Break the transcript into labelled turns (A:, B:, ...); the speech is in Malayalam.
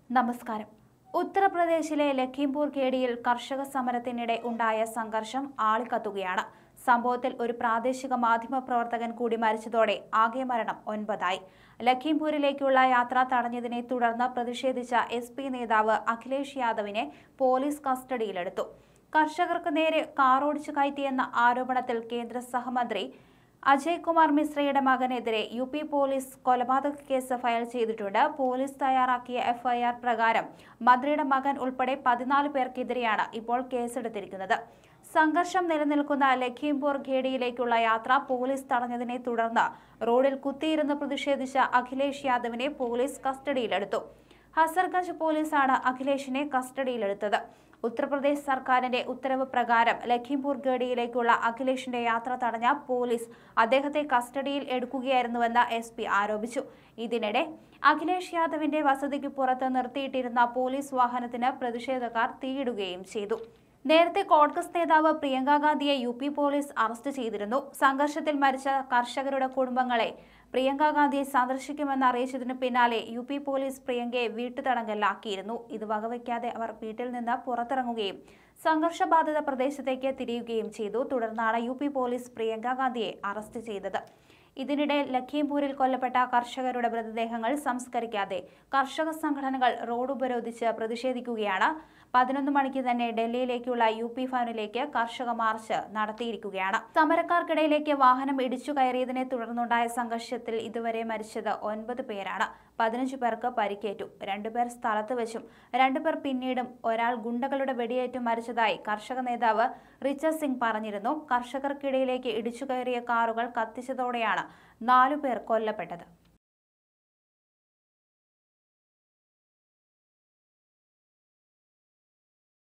A: നമസ്കാരം ഉത്തർപ്രദേശിലെ ലഖീംപൂർ ഖേഡിയിൽ കർഷക സമരത്തിനിടെ ഉണ്ടായ സംഘർഷം ആളിക്കത്തുകയാണ് സംഭവത്തിൽ ഒരു പ്രാദേശിക മാധ്യമ പ്രവർത്തകൻ കൂടി മരിച്ചതോടെ ആകെ മരണം ഒൻപതായി ലഖീംപൂരിലേക്കുള്ള യാത്ര തടഞ്ഞതിനെ തുടർന്ന് പ്രതിഷേധിച്ച എസ് പി നേതാവ് അഖിലേഷ് യാദവിനെ പോലീസ് കസ്റ്റഡിയിലെടുത്തു കർഷകർക്ക് നേരെ കാറോടിച്ചു കയറ്റിയെന്ന ആരോപണത്തിൽ കേന്ദ്ര സഹമന്ത്രി അജയ് കുമാർ മിശ്രയുടെ മകനെതിരെ യു പി പോലീസ് കൊലപാതക കേസ് ഫയൽ ചെയ്തിട്ടുണ്ട് പോലീസ് തയ്യാറാക്കിയ എഫ്ഐആർ പ്രകാരം മന്ത്രിയുടെ മകൻ ഉൾപ്പെടെ പതിനാല് പേർക്കെതിരെയാണ് ഇപ്പോൾ കേസെടുത്തിരിക്കുന്നത് സംഘർഷം നിലനിൽക്കുന്ന ലഖീംപൂർ ഖേഡിയിലേക്കുള്ള യാത്ര പോലീസ് തടഞ്ഞതിനെ തുടർന്ന് റോഡിൽ കുത്തിയിരുന്ന് പ്രതിഷേധിച്ച അഖിലേഷ് യാദവിനെ പോലീസ് കസ്റ്റഡിയിലെടുത്തു ഹസർഗഞ്ച് പോലീസാണ് അഖിലേഷിനെ കസ്റ്റഡിയിലെടുത്തത് ഉത്തർപ്രദേശ് സർക്കാരിന്റെ ഉത്തരവ് പ്രകാരം ലഖീംപൂർ ഗഡിയിലേക്കുള്ള അഖിലേഷിന്റെ യാത്ര തടഞ്ഞ പോലീസ് അദ്ദേഹത്തെ കസ്റ്റഡിയിൽ എടുക്കുകയായിരുന്നുവെന്ന് എസ് പി ആരോപിച്ചു ഇതിനിടെ അഖിലേഷ് യാദവിന്റെ വസതിക്ക് പുറത്ത് നിർത്തിയിട്ടിരുന്ന പോലീസ് വാഹനത്തിന് പ്രതിഷേധക്കാർ തീയിടുകയും ചെയ്തു നേരത്തെ കോൺഗ്രസ് നേതാവ് പ്രിയങ്ക ഗാന്ധിയെ യു പി പോലീസ് അറസ്റ്റ് ചെയ്തിരുന്നു സംഘർഷത്തിൽ മരിച്ച കർഷകരുടെ കുടുംബങ്ങളെ പ്രിയങ്ക ഗാന്ധിയെ സന്ദർശിക്കുമെന്ന് അറിയിച്ചതിനു പിന്നാലെ യു പി പോലീസ് പ്രിയങ്കയെ വീട്ടുതടങ്കലിലാക്കിയിരുന്നു ഇത് വകവയ്ക്കാതെ അവർ വീട്ടിൽ നിന്ന് പുറത്തിറങ്ങുകയും സംഘർഷബാധിത പ്രദേശത്തേക്ക് തിരിയുകയും ചെയ്തു തുടർന്നാണ് യു പി പോലീസ് പ്രിയങ്ക ഗാന്ധിയെ അറസ്റ്റ് ചെയ്തത് ഇതിനിടെ ലഖീംപൂരിൽ കൊല്ലപ്പെട്ട കർഷകരുടെ മൃതദേഹങ്ങൾ സംസ്കരിക്കാതെ കർഷക സംഘടനകൾ റോഡ് ഉപരോധിച്ച് പ്രതിഷേധിക്കുകയാണ് പതിനൊന്ന് മണിക്ക് തന്നെ ഡൽഹിയിലേക്കുള്ള യു പി ഭവനിലേക്ക് കർഷക മാർച്ച് നടത്തിയിരിക്കുകയാണ് സമരക്കാർക്കിടയിലേക്ക് വാഹനം ഇടിച്ചു കയറിയതിനെ തുടർന്നുണ്ടായ സംഘർഷത്തിൽ ഇതുവരെ മരിച്ചത് ഒൻപത് പേരാണ് പതിനഞ്ച് പേർക്ക് പരിക്കേറ്റു രണ്ടുപേർ സ്ഥലത്ത് വെച്ചും രണ്ടുപേർ പിന്നീടും ഒരാൾ ഗുണ്ടകളുടെ വെടിയേറ്റും മരിച്ചതായി കർഷക നേതാവ് റിച്ചർഡ് സിംഗ് പറഞ്ഞിരുന്നു കർഷകർക്കിടയിലേക്ക് ഇടിച്ചു കയറിയ കാറുകൾ കത്തിച്ചതോടെയാണ് നാലുപേർ കൊല്ലപ്പെട്ടത്